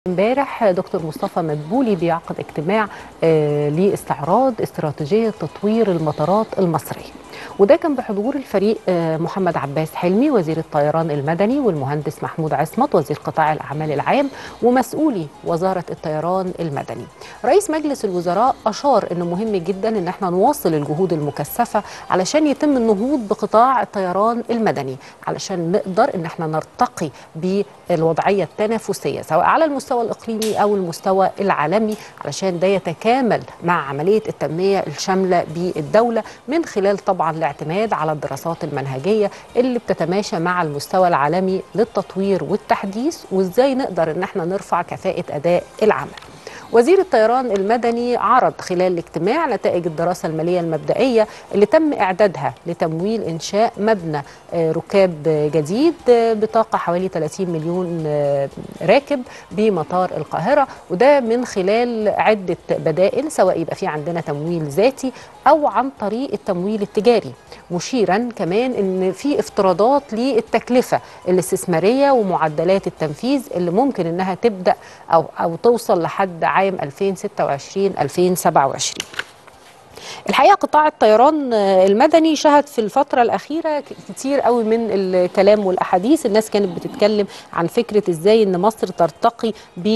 امبارح دكتور مصطفى مدبولي بيعقد اجتماع آه، لاستعراض استراتيجية تطوير المطارات المصرية وده كان بحضور الفريق آه، محمد عباس حلمي وزير الطيران المدني والمهندس محمود عصمت وزير قطاع الأعمال العام ومسؤولي وزارة الطيران المدني رئيس مجلس الوزراء أشار أنه مهم جدا أن احنا نواصل الجهود المكثفة علشان يتم النهوض بقطاع الطيران المدني علشان نقدر أن احنا نرتقي بالوضعية التنافسية سواء على المستوى الإقليمي أو المستوى العالمي علشان ده يتكامل مع عملية التنمية الشاملة بالدولة من خلال طبعا الاعتماد على الدراسات المنهجية اللي بتتماشى مع المستوى العالمي للتطوير والتحديث وازاي نقدر ان احنا نرفع كفاءة أداء العمل وزير الطيران المدني عرض خلال الاجتماع نتائج الدراسة المالية المبدئية اللي تم إعدادها لتمويل إنشاء مبنى آه، ركاب جديد آه، بطاقة حوالي 30 مليون آه، راكب بمطار القاهرة وده من خلال عدة بدائل سواء يبقى في عندنا تمويل ذاتي أو عن طريق التمويل التجاري مشيرا كمان ان في افتراضات للتكلفه الاستثماريه ومعدلات التنفيذ اللي ممكن انها تبدا او او توصل لحد عام 2026 2027 الحقيقه قطاع الطيران آه، المدني شهد في الفتره الاخيره ك- كتير قوي من الكلام والاحاديث الناس كانت بتتكلم عن فكره ازاي ان مصر ترتقي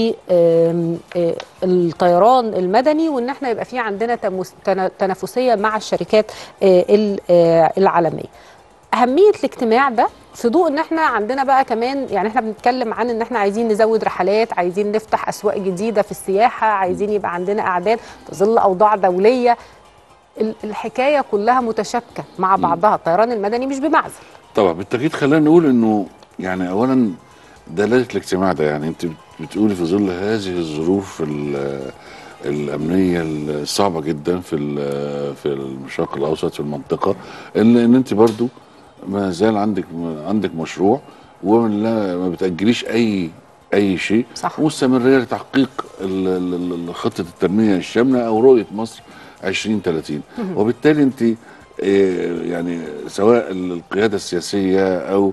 بالطيران المدني وان احنا يبقى في عندنا تمس- تنا- تنافسيه مع الشركات آه، ال- آه، العالميه اهميه الاجتماع ده في ضوء ان احنا عندنا بقى كمان يعني احنا بنتكلم عن ان احنا عايزين نزود رحلات عايزين نفتح اسواق جديده في السياحه عايزين يبقى عندنا اعداد في ظل اوضاع دوليه ال- الحكايه كلها متشابكه مع بعضها الطيران المدني مش بمعزل طبعا بالتاكيد خلينا نقول انه يعني اولا دلاله الاجتماع ده يعني انت بتقولي في ظل هذه الظروف ال- الامنيه الصعبه جدا في ال- في الشرق الاوسط في المنطقه ان ان انت برضو ما زال عندك عندك مشروع ولا ما بتاجليش اي اي شيء صح. ومستمريه لتحقيق ال- ال- ال- خطه التنميه الشامله او رؤيه مصر 2030 وبالتالي انت آه، يعني سواء القياده السياسيه او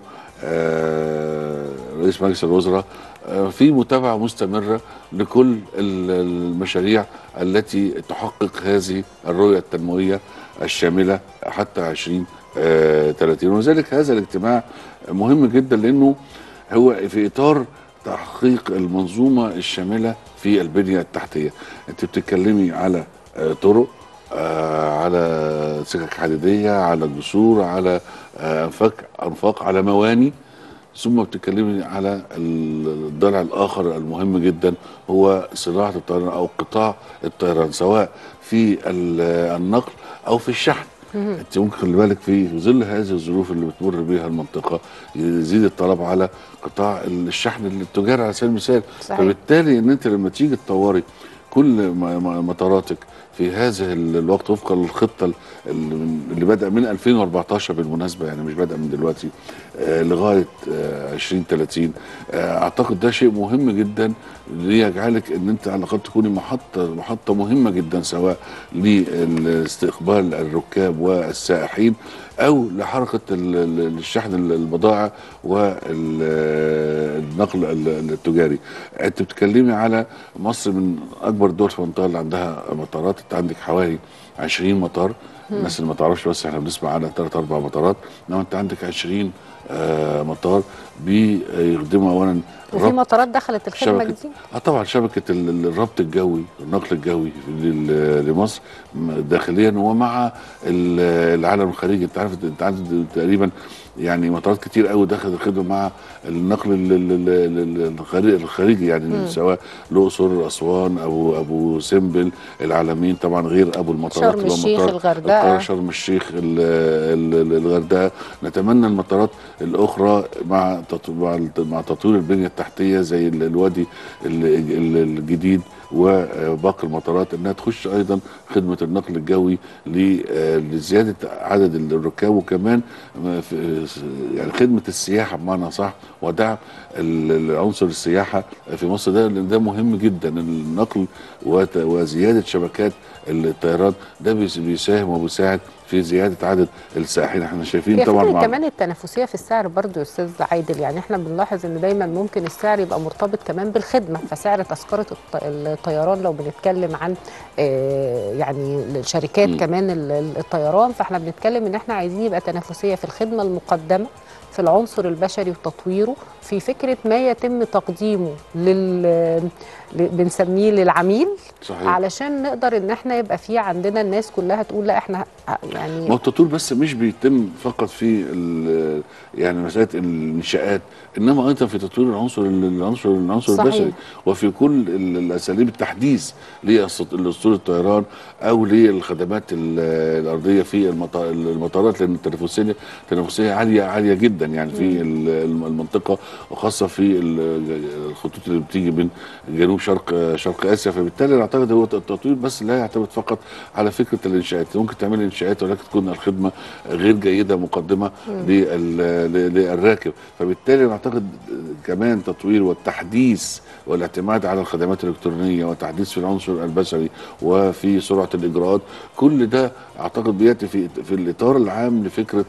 آه، رئيس مجلس الوزراء آه، في متابعه مستمره لكل ال- المشاريع التي تحقق هذه الرؤيه التنمويه الشامله حتى 2030 ولذلك هذا الاجتماع مهم جدا لانه هو في اطار تحقيق المنظومه الشامله في البنيه التحتيه انت بتتكلمي على آه، طرق آه، على سكك حديديه على جسور على آه، انفاق انفاق على مواني ثم بتتكلمي على الضلع الاخر المهم جدا هو صناعه الطيران او قطاع الطيران سواء في ال- النقل او في الشحن انت ممكن خلي بالك في ظل هذه الظروف اللي بتمر بها المنطقه يزيد الطلب على قطاع الشحن التجاري على سبيل المثال صحيح. فبالتالي ان انت لما تيجي تطوري كل م- م- مطاراتك في هذا ال- الوقت وفقا للخطه ال- اللي بدأ من 2014 بالمناسبه يعني مش بدأ من دلوقتي آه، لغايه آه، 2030 آه، اعتقد ده شيء مهم جدا ليجعلك ان انت على الاقل تكوني محطه محطه مهمه جدا سواء لاستقبال الركاب والسائحين او لحركه ال- ال- الشحن ال- البضائع والنقل التجاري انت بتتكلمي على مصر من اكبر الدول في المنطقه اللي عندها مطارات انت عندك حوالي 20 مطار الناس اللي ما تعرفش بس احنا بنسمع على ثلاث اربع مطارات انما انت عندك 20 آه، مطار بيخدموا اولا وفي ربط مطارات دخلت الخدمه شبكة جديد اه طبعا شبكة ال- ال- الربط الجوي النقل الجوي لل- لمصر م- داخليا ومع ال- العالم الخارجي انت عارف انت عارف تقريبا يعني مطارات كتير قوي دخلت الخدمه مع النقل ال- ال- ال- ال- الخارجي الخارجي يعني مم. سواء الاقصر اسوان ابو ابو سمبل العالمين طبعا غير ابو المطارات شرم اللي هو الشيخ، مطار الغردقة. القاهرة، شرم الشيخ ال- ال- ال- الغردقه نتمنى المطارات الاخرى مع تط- مع الت- مع تطوير البنيه التحتيه زي ال- الوادي ال- ال- الجديد وباقي المطارات انها تخش ايضا خدمه النقل الجوي ل- آه، لزياده عدد الركاب وكمان آه، في- يعني خدمه السياحه بمعنى صح ودعم ال- العنصر السياحه في مصر ده ده مهم جدا النقل وت- وزياده شبكات الطيران ده بيس- بيساهم وبيساعد في في زياده عدد السائحين احنا شايفين هي طبعا فكرة مع كمان التنافسية في السعر برضو يا أستاذ عادل يعني احنا بنلاحظ إن دايما ممكن السعر يبقى مرتبط كمان بالخدمة فسعر تذكرة الط- الطيران لو بنتكلم عن آه، يعني الشركات مم. كمان ال- ال- الطيران فاحنا بنتكلم إن احنا عايزين يبقى تنافسية في الخدمة المقدمة في العنصر البشري وتطويره في فكرة ما يتم تقديمه لل ل- بنسميه للعميل صحيح علشان نقدر ان احنا يبقى في عندنا الناس كلها تقول لا احنا ما يعني هو التطوير بس مش بيتم فقط في ال- يعني مساله الانشاءات انما ايضا في تطوير العنصر العنصر العنصر صحيح. البشري وفي كل ال- الاساليب التحديث لاسطول الطيران او للخدمات ال- الارضيه في المطا- المطارات لان التنافسيه التنافسيه عاليه عاليه جدا يعني في ال- الم- المنطقه وخاصه في ال- الخطوط اللي بتيجي من جنوب شرق شرق اسيا فبالتالي أنا اعتقد هو التطوير بس لا يعتمد فقط على فكره الانشاءات ممكن تعمل انشاءات ولكن تكون الخدمه غير جيده مقدمه لل- ل- للراكب فبالتالي أنا اعتقد كمان تطوير والتحديث والاعتماد على الخدمات الالكترونيه وتحديث في العنصر البشري وفي سرعه الاجراءات كل ده اعتقد بياتي في في الاطار العام لفكره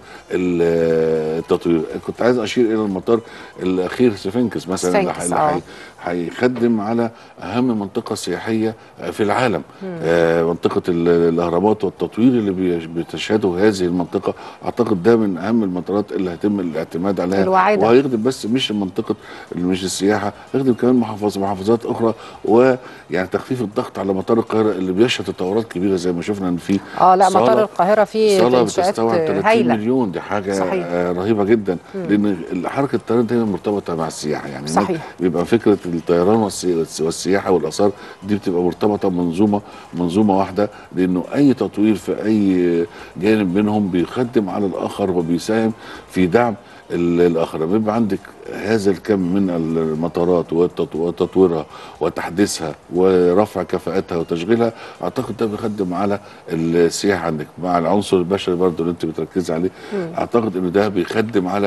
ال- التطوير كنت عايز اشير الى المطار الاخير سفنكس مثلا اللي سفنكس، اللي آه. حي- هيخدم على اهم منطقه سياحيه في العالم آه منطقه ال- الاهرامات والتطوير اللي بي- بتشهده هذه المنطقه اعتقد ده من اهم المطارات اللي هيتم الاعتماد عليها الواعدة. وهيخدم بس مش منطقه مش السياحه يخدم كمان محافظ محافظات اخرى ويعني تخفيف الضغط على مطار القاهره اللي بيشهد تطورات كبيره زي ما شفنا ان في اه لا صالة- مطار القاهره فيه صاله انشاءات بتستوعب 30 هايله مليون دي حاجه صحيح. آه رهيبه جدا لان حركه الطيران دايما مرتبطه مع السياحه يعني هناك صحيح. بيبقى فكره الطيران والسي- والسياحه والاثار دي بتبقى مرتبطه بمنظومه منظومه واحده لانه اي تطوير في اي جانب منهم بيخدم على الاخر وبيساهم في دعم ال- الاخر لما يبقى عندك هذا الكم من المطارات والتط- وتطويرها وتحديثها ورفع كفاءتها وتشغيلها اعتقد ده بيخدم على السياحه عندك مع العنصر البشري برضه اللي انت بتركزي عليه اعتقد ان ده بيخدم على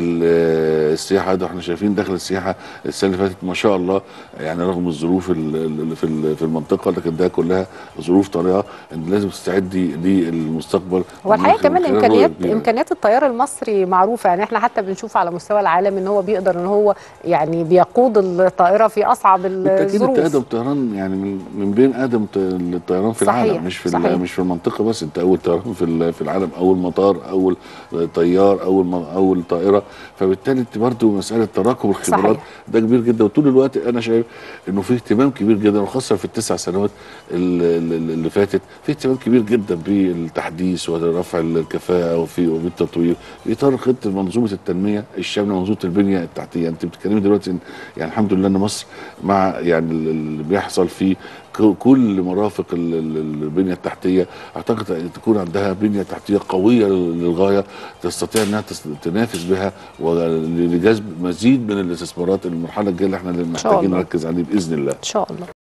ال- السياحه ده احنا شايفين دخل السياحه السنه اللي فاتت ما شاء الله يعني رغم الظروف ال- اللي في ال- في المنطقه لكن ده كلها ظروف طارئه ان لازم تستعدي للمستقبل هو الحقيقه من كمان خلال رؤية امكانيات كبيرة. امكانيات الطيار المصري معروفه يعني احنا حتى بنشوف على مستوى العالم ان هو بيقدر ان هو يعني بيقود الطائره في اصعب بالتاكيد انت الظروف ادم طيران يعني من, من بين ادم ط- الطيران في صحيح، العالم مش في صحيح. ال- مش في المنطقه بس انت اول طيران في ال- في العالم اول مطار اول طيار اول م- اول طائره فبالتالي انت برضه مساله تراكم الخبرات صحيح. ده كبير جدا وطول الوقت انا شايف انه في اهتمام كبير جدا وخاصه في التسع سنوات ال- ال- اللي فاتت في اهتمام كبير جدا بالتحديث ورفع الكفاءه وفي وبالتطوير في اطار خطه منظومه التنميه الشامله منظومه البنيه التحتيه انت بتتكلمي دلوقتي إن يعني الحمد لله ان مصر مع يعني ال- اللي بيحصل في ك- كل مرافق ال- ال- البنيه التحتيه اعتقد أن تكون عندها بنيه تحتيه قويه للغايه تستطيع انها تس- تنافس بها ولجذب مزيد من الاستثمارات المرحله الجايه اللي احنا شاء محتاجين الله. نركز عليه باذن الله ان شاء الله